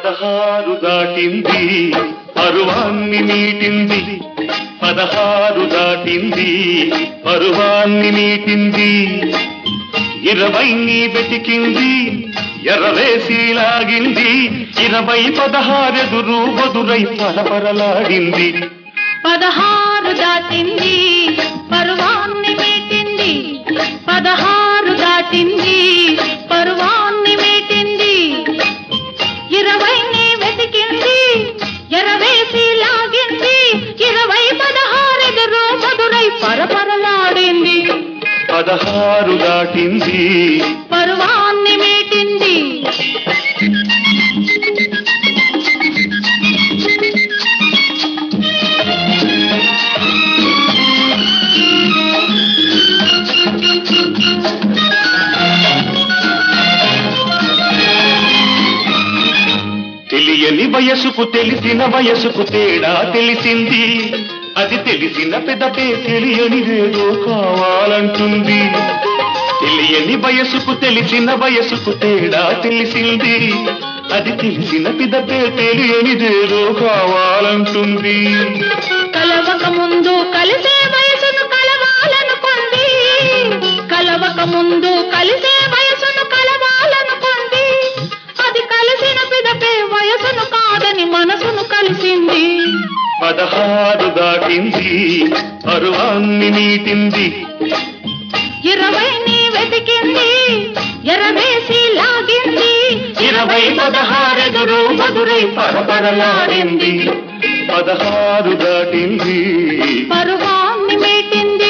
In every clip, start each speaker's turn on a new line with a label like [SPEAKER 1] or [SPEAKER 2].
[SPEAKER 1] పదహారు దాటింది పరువాన్ని మీటింది పదహారు దాటింది పరువాన్ని మీటింది ఇరవైని వెతికింది ఎర్రవేసి లాగింది ఇరవై పదహారెదురు బదురై పరపరలాడింది
[SPEAKER 2] పదహారు దాటింది పరువాన్ని మీటింది పదహారు దాటింది పరువాన్ని మీటింది ఇరవైని వెతికింది ఎరవేసి లాగింది ఇరవై పదహారెదురు మధురై పరపరలాడింది
[SPEAKER 1] పదహారు దాటింది
[SPEAKER 2] పరువాన్ని మీటింది
[SPEAKER 1] తెలియని వయసుకు తెలిసిన వయసుకు తేడా తెలిసింది అది తెలిసిన పెదపే తెలియనిదేదో కావాలంటుంది తెలియని వయసుకు తెలిసిన వయసుకు తేడా తెలిసింది అది తెలిసిన పిదపే తెలియనిదేదో కావాలంటుంది
[SPEAKER 2] కలవక ముందు కలిసే వయసును కలవాలనుకుంది కలవక ముందు కలిసే వయసును కలవాలనుకుంది అది కలిసిన పిదపే వయసును కాదని మనసును కలిసింది
[SPEAKER 1] పదహారు దాటింది పరువాన్ని మీటింది
[SPEAKER 2] ఇరవైని వెతికింది ఎరవేసి లాగింది
[SPEAKER 1] ఇరవై పదహారెదురు మధురై పరపరలాడింది పదహారు దాటింది
[SPEAKER 2] పరువాన్ని మీటింది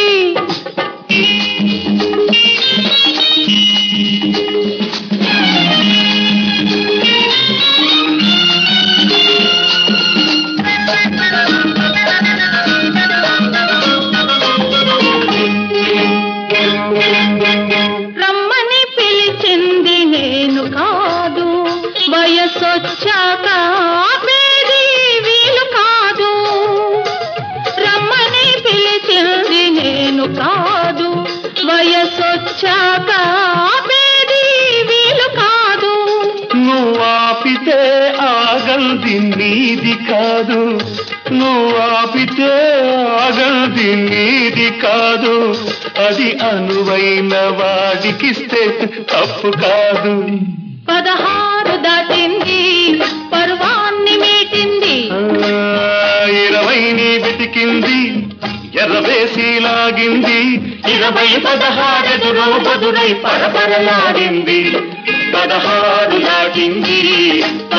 [SPEAKER 2] రమ్మని పిలిచింది నేను కాదు వయసొచ్చాక ఆపేది వీలు కాదు రమ్మని పిలిచింది నేను కాదు వయసొచ్చాక ఆపేది వీలు కాదు
[SPEAKER 1] నువ్వు ఆపితే ఆగల్ది నీది కాదు నువ్వు ఆపితే ఆగల్ది నీది కాదు అది అనువైన వాడికిస్తే తప్పు కాదు
[SPEAKER 2] పదహారు దాటింది పర్వాన్ని మీటింది
[SPEAKER 1] ఆ, ఇరవైని వెతికింది ఎర్రవేసి లాగింది ఇరవై పదహారెదురు బదురై పరపరలాడింది పదహారు లాగింది